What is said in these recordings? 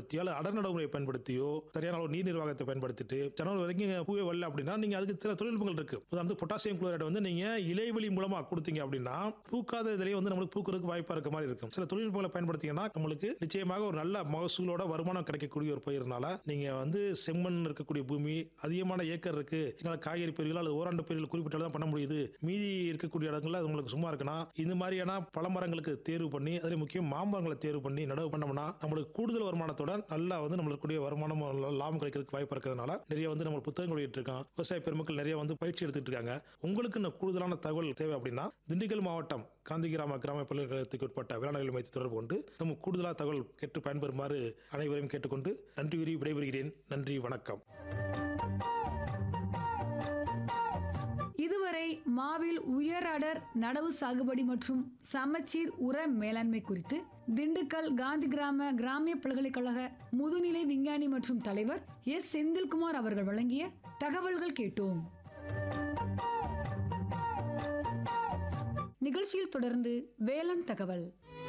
பயன்படுத்தியோ அல்லது அடர் நடைமுறையை பயன்படுத்தியோ சரியான அளவு நீர் நிர்வாகத்தை பயன்படுத்திட்டு ஜனவரி வரைக்கும் பூவே வரல அப்படின்னா நீங்க அதுக்கு சில தொழில்நுட்பங்கள் இருக்கு உதாரணத்துக்கு பொட்டாசியம் குளோரைடு வந்து நீங்க இலைவெளி மூலமா கொடுத்தீங்க அப்படின்னா பூக்காத இதுலயே வந்து நம்மளுக்கு பூக்கிறதுக்கு வாய்ப்பா இருக்க மாதிரி இருக்கும் சில தொழில்நுட்பங்களை பயன்படுத்தீங்கன்னா நம்மளுக்கு நிச்சயமாக ஒரு நல்ல மகசூலோட வருமானம் கிடைக்கக்கூடிய ஒரு பயிர்னால நீங்க வந்து செம்மண் இருக்கக்கூடிய பூமி அதிகமான ஏக்கர் இருக்கு எங்களால் காய்கறி பயிர்கள் அல்லது ஓராண்டு பயிர்கள் குறிப்பிட்ட அளவு தான் பண்ண முடியுது மீதி இருக்கக்கூடிய இடங்கள்ல அது உங்களுக்கு சும்மா இருக்குன்னா இந்த மாதிரியான பழமரங்களுக்கு தேர்வு பண்ணி அதில் முக்கியம் மாமரங்களை தேர்வு பண்ணி நடவு பண்ணோம்னா நம்மளுக்கு கூடுதல் வருமானத்தோட நல்லா வந்து நம்மளுக்கு கூடிய வருமானம் லாபம் கிடைக்கிறதுக்கு வாய்ப்பு இருக்கிறதுனால நிறைய வந்து நம்ம புத்தகங்கள் வெளியிட்டு இருக்கோம் விவசாய பெருமக்கள் நிறைய வந்து பயிற்சி எடுத்துட்டு இருக்காங்க உங்களுக்கு இன்னும் கூடுதலான தகவல் தேவை அப்படின்னா திண்டுக்கல் மாவட்டம் காந்தி கிராம கிராம பல்கலைக்கழகத்துக்கு உட்பட்ட வேளாண் மையத்தை தொடர்பு கொண்டு நம்ம கூடுதலாக தகவல் கேட்டு பயன்பெறுமாறு அனைவரையும் கேட்டுக்கொண்டு நன்றி கூறி விடைபெறுகிறேன் நன்றி வணக்கம் இதுவரை மாவில் உயர் அடர் நடவு சாகுபடி மற்றும் சமச்சீர் உர மேலாண்மை குறித்து திண்டுக்கல் காந்தி கிராம கிராமிய பல்கலைக்கழக முதுநிலை விஞ்ஞானி மற்றும் தலைவர் எஸ் செந்தில்குமார் அவர்கள் வழங்கிய தகவல்கள் கேட்டோம் நிகழ்ச்சியில் தொடர்ந்து வேளாண் தகவல்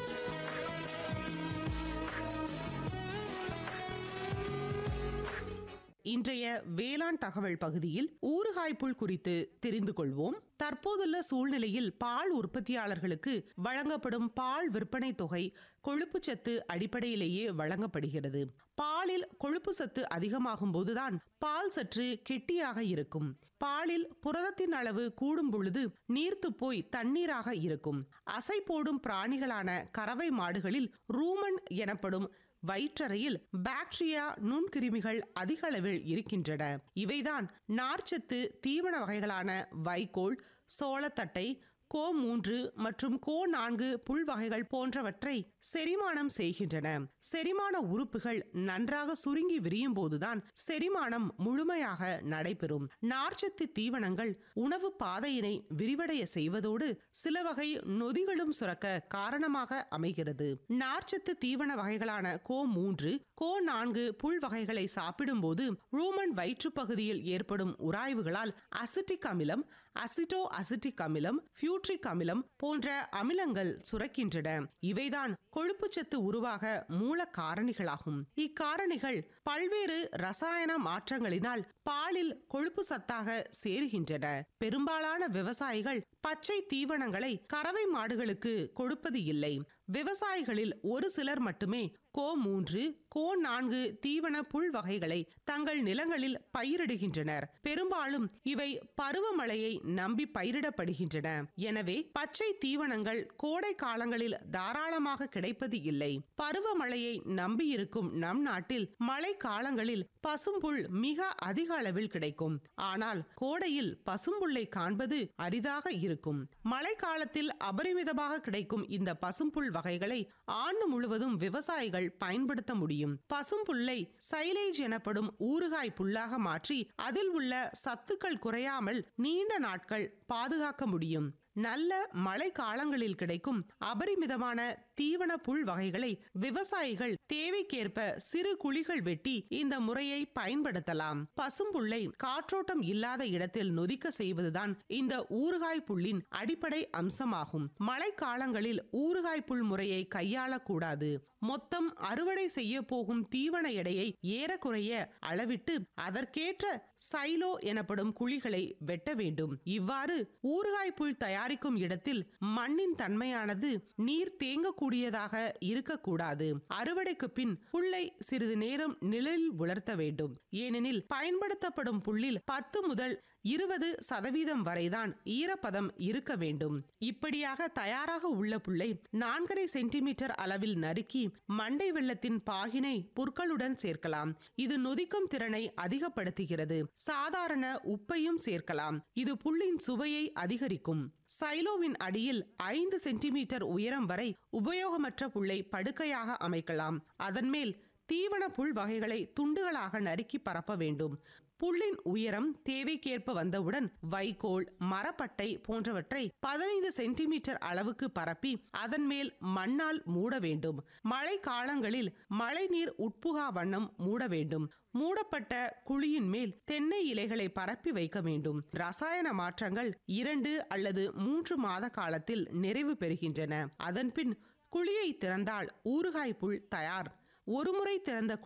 இன்றைய வேளாண் தகவல் பகுதியில் ஊறுகாய் புல் குறித்து தெரிந்து கொள்வோம் தற்போதுள்ள சூழ்நிலையில் பால் உற்பத்தியாளர்களுக்கு வழங்கப்படும் பால் விற்பனை தொகை கொழுப்பு சத்து அடிப்படையிலேயே வழங்கப்படுகிறது பாலில் கொழுப்பு சத்து அதிகமாகும் போதுதான் பால் சற்று கெட்டியாக இருக்கும் பாலில் புரதத்தின் அளவு கூடும் பொழுது நீர்த்து போய் தண்ணீராக இருக்கும் அசை போடும் பிராணிகளான கறவை மாடுகளில் ரூமன் எனப்படும் வயிற்றறையில் பாக்டீரியா நுண்கிருமிகள் அதிக அளவில் இருக்கின்றன இவைதான் நார்ச்சத்து தீவன வகைகளான வைக்கோல் சோளத்தட்டை கோ மூன்று மற்றும் கோ நான்கு புல் வகைகள் போன்றவற்றை செரிமானம் செய்கின்றன செரிமான உறுப்புகள் நன்றாக சுருங்கி விரியும் போதுதான் செரிமானம் முழுமையாக நடைபெறும் நார்ச்சத்து தீவனங்கள் உணவு பாதையினை விரிவடைய செய்வதோடு சில வகை நொதிகளும் சுரக்க காரணமாக அமைகிறது நார்ச்சத்து தீவன வகைகளான கோ மூன்று கோ நான்கு புல் வகைகளை சாப்பிடும்போது ரூமன் வயிற்று பகுதியில் ஏற்படும் உராய்வுகளால் அசிட்டிக் அமிலம் அசிட்டோ அசிட்டிக் அமிலம் பியூட்ரிக் அமிலம் போன்ற அமிலங்கள் சுரக்கின்றன இவைதான் கொழுப்புச்சத்து உருவாக மூல காரணிகளாகும் இக்காரணிகள் பல்வேறு ரசாயன மாற்றங்களினால் பாலில் கொழுப்பு சத்தாக சேருகின்றன பெரும்பாலான விவசாயிகள் பச்சை தீவனங்களை கறவை மாடுகளுக்கு கொடுப்பது இல்லை விவசாயிகளில் ஒரு சிலர் மட்டுமே கோ மூன்று கோ நான்கு தீவன புல் வகைகளை தங்கள் நிலங்களில் பயிரிடுகின்றனர் பெரும்பாலும் இவை பருவமழையை நம்பி பயிரிடப்படுகின்றன எனவே பச்சை தீவனங்கள் கோடை காலங்களில் தாராளமாக கிடைப்பது இல்லை பருவமழையை நம்பியிருக்கும் நம் நாட்டில் மழை காலங்களில் பசும்புல் மிக அதிக அளவில் கிடைக்கும் ஆனால் கோடையில் பசும்புல்லை காண்பது அரிதாக இருக்கும் மழை காலத்தில் அபரிமிதமாக கிடைக்கும் இந்த பசும்புல் வகைகளை ஆண்டு முழுவதும் விவசாயிகள் பயன்படுத்த முடியும் பசும்புல்லை சைலேஜ் எனப்படும் ஊறுகாய் புல்லாக மாற்றி அதில் உள்ள சத்துக்கள் குறையாமல் நீண்ட நாட்கள் பாதுகாக்க முடியும் நல்ல மழை காலங்களில் கிடைக்கும் அபரிமிதமான தீவன புல் வகைகளை விவசாயிகள் தேவைக்கேற்ப சிறு குழிகள் வெட்டி இந்த முறையை பயன்படுத்தலாம் பசும்புல்லை காற்றோட்டம் இல்லாத இடத்தில் நொதிக்க செய்வதுதான் இந்த ஊறுகாய் புல்லின் அடிப்படை அம்சமாகும் மழை காலங்களில் ஊறுகாய் புல் முறையை கையாளக்கூடாது மொத்தம் அறுவடை செய்ய போகும் தீவன எடையை ஏறக்குறைய அளவிட்டு அதற்கேற்ற சைலோ எனப்படும் குழிகளை வெட்ட வேண்டும் இவ்வாறு ஊறுகாய் புல் தயாரிக்கும் இடத்தில் மண்ணின் தன்மையானது நீர் தேங்கக்கூடியதாக இருக்கக்கூடாது அறுவடைக்கு பின் புல்லை சிறிது நேரம் நிழலில் உலர்த்த வேண்டும் ஏனெனில் பயன்படுத்தப்படும் புல்லில் பத்து முதல் இருபது சதவீதம் வரைதான் ஈரப்பதம் இருக்க வேண்டும் இப்படியாக தயாராக உள்ள புல்லை நான்கரை சென்டிமீட்டர் அளவில் நறுக்கி மண்டை வெள்ளத்தின் பாகினை புற்களுடன் சேர்க்கலாம் இது நொதிக்கும் திறனை அதிகப்படுத்துகிறது சாதாரண உப்பையும் சேர்க்கலாம் இது புல்லின் சுவையை அதிகரிக்கும் சைலோவின் அடியில் ஐந்து சென்டிமீட்டர் உயரம் வரை உபயோகமற்ற புல்லை படுக்கையாக அமைக்கலாம் அதன் மேல் தீவன புல் வகைகளை துண்டுகளாக நறுக்கி பரப்ப வேண்டும் புல்லின் உயரம் தேவைக்கேற்ப வந்தவுடன் வைக்கோல் மரப்பட்டை போன்றவற்றை பதினைந்து சென்டிமீட்டர் அளவுக்கு பரப்பி அதன் மேல் மண்ணால் மூட வேண்டும் மழை காலங்களில் மழை நீர் உட்புகா வண்ணம் மூட வேண்டும் மூடப்பட்ட குழியின் மேல் தென்னை இலைகளை பரப்பி வைக்க வேண்டும் ரசாயன மாற்றங்கள் இரண்டு அல்லது மூன்று மாத காலத்தில் நிறைவு பெறுகின்றன அதன்பின் குழியை திறந்தால் ஊறுகாய் புல் தயார் ஒருமுறை திறந்த